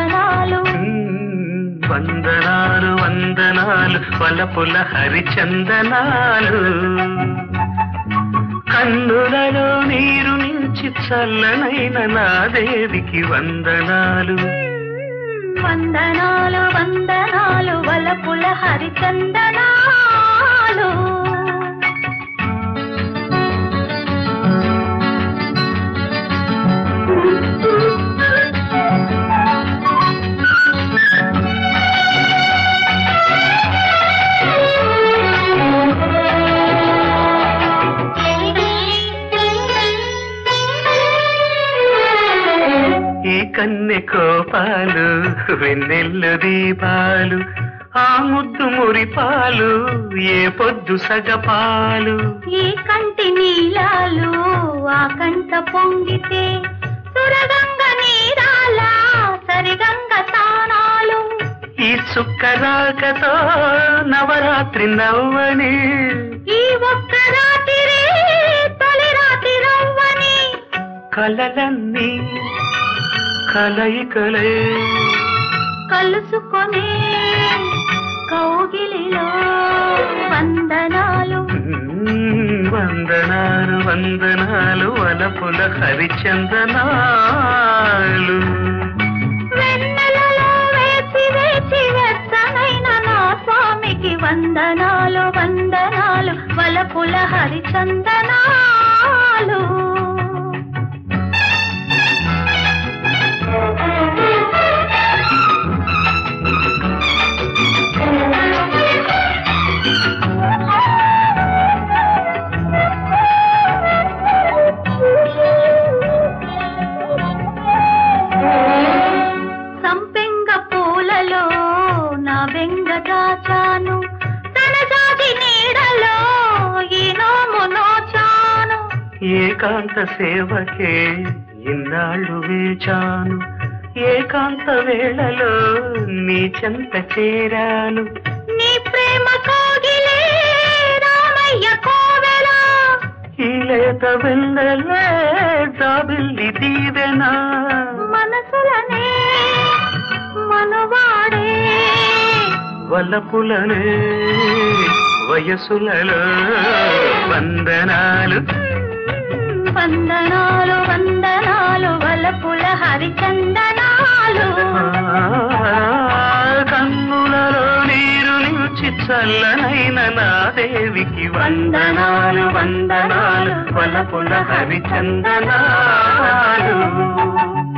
వందనాలు మ్మ్, వందనాలు వందనాలు వలపుల హరిచందనాలు కన్నులలో నీరు నించి చల్లనైన నా దేవికి వందనాలు వందనాలు వందనాలు వలపుల హరిచందనాలు ఈ కన్నె కోపాలు వెన్నెల్లు దీపాలు ఆ ముద్దు మురిపాలు ఏ పొద్దు సగపాలు ఈ కంటి నీలాలు ఆ కంట పొంగితే సురగంగ నీరాల సరిగంగ తానాలు ఈ చుక్కరాకతో నవరాత్రి నవ్వని ఈ ఒక్క రాత్రి తొలి రాత్రి రవ్వని కలలన్నీ కలయికలే కలుసుకొని కౌగిలిలో వందనాలు మ్మ్, వందనాలు వందనాలు వలపుల హరిచందనాలు వెన్నెలలో వేచి వేచి వెచ్చనైన నా స్వామికి వందనాలు వందనాలు వలపుల హరిచందనాలు సంపెంగ పూలలో నా వెంగ దాచాను తన జాతి నీడలో ఈ నోము నోచాను ఏకాంత సేవకే ఇన్నాళ్ళు వేచాను ఏకాంత వేళలో నీ చెంత చేరాను నీ ప్రేమ కోగిలే రామయ్య కోవెల ఈ లేత వెళ్ళలే జాబిల్లి దీవెనా మనసులనే మనవాడే వలపులనే వయసులలో వందనాలు వందనాలు వందనాలు వలపుల హరిచందనాలు ఆ, కన్నులలో నీరు నిలిచి చల్లనైన నా దేవికి వందనాలు వందనాలు వలపుల హరిచందనాలు